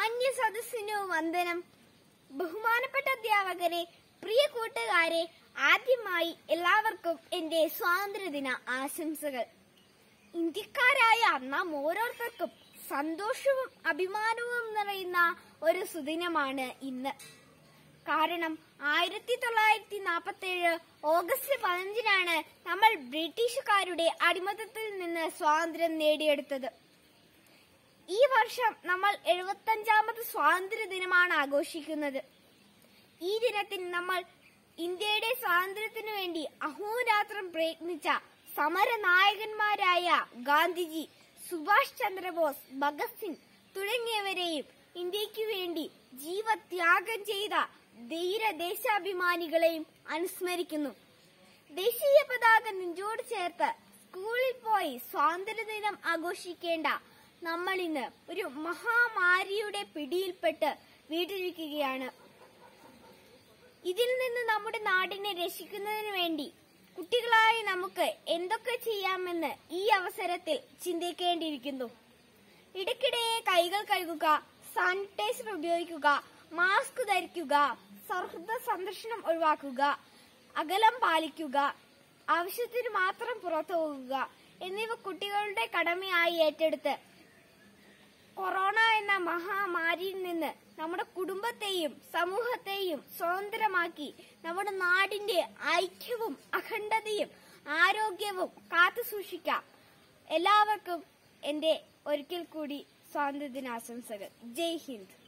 മാന്യ സദസ്സിനു വന്ദനം ബഹുമാനപ്പെട്ട അധ്യാപകരെ പ്രിയ കൂട്ടുകാരെ ആദ്യമായി എല്ലാവർക്കും എന്റെ സ്വാതന്ത്ര്യദിന ആശംസകൾ ഇന്ത്യക്കാരായ നാം ഓരോരുത്തർക്കും സന്തോഷവും അഭിമാനവും നിറയുന്ന ഒരു സുദിനമാണ് ഇന്ന് കാരണം ആയിരത്തി തൊള്ളായിരത്തി നാൽപ്പത്തി ഏഴ് ഓഗസ്റ്റ് പതിനഞ്ചിനാണ് നമ്മൾ ബ്രിട്ടീഷുകാരുടെ അടിമത്തത്തിൽ നിന്ന് സ്വാതന്ത്ര്യം നേടിയെടുത്തത് ഈ വർഷം നമ്മൾ എഴുപത്തഞ്ചാമത് സ്വാതന്ത്ര്യ ദിനമാണ് ആഘോഷിക്കുന്നത് ഈ ദിനത്തിൽ നമ്മൾ ഇന്ത്യയുടെ സ്വാതന്ത്ര്യത്തിനു വേണ്ടി അഹോരാത്രം പ്രയത്നിച്ച സമര നായകന്മാരായ ഗാന്ധിജി സുഭാഷ് ചന്ദ്രബോസ് ഭഗത് സിംഗ് തുടങ്ങിയവരെയും ഇന്ത്യക്ക് വേണ്ടി ജീവത്യാഗം ചെയ്ത ധീര ദേശാഭിമാനികളെയും അനുസ്മരിക്കുന്നു ദേശീയ പതാക നെഞ്ചോട് ചേർത്ത് സ്കൂളിൽ പോയി സ്വാതന്ത്ര്യദിനം ആഘോഷിക്കേണ്ട നമ്മൾ ഇന്ന് ഒരു മഹാമാരിയുടെ പിടിയിൽപ്പെട്ട് വീട്ടിലിരിക്കുകയാണ് ഇതിൽ നിന്ന് നമ്മുടെ നാടിനെ രക്ഷിക്കുന്നതിന് വേണ്ടി കുട്ടികളായി നമുക്ക് എന്തൊക്കെ ചെയ്യാമെന്ന് ഈ അവസരത്തിൽ ചിന്തിക്കേണ്ടിയിരിക്കുന്നു ഇടയ്ക്കിടെ കൈകൾ കഴുകുക സാനിറ്റൈസർ ഉപയോഗിക്കുക മാസ്ക് ധരിക്കുക സൗഹൃദ സന്ദർശനം ഒഴിവാക്കുക അകലം പാലിക്കുക ആവശ്യത്തിന് മാത്രം പുറത്തു പോകുക എന്നിവ കുട്ടികളുടെ കടമയായി ഏറ്റെടുത്ത് കൊറോണ എന്ന മഹാമാരിയിൽ നിന്ന് നമ്മുടെ കുടുംബത്തെയും സമൂഹത്തെയും സ്വതന്ത്രമാക്കി നമ്മുടെ നാടിന്റെ ഐക്യവും അഖണ്ഡതയും ആരോഗ്യവും കാത്തു സൂക്ഷിക്കാം എല്ലാവർക്കും എന്റെ ഒരിക്കൽ കൂടി സ്വാതന്ത്ര്യദിനാശംസകൾ ജയ് ഹിന്ദ്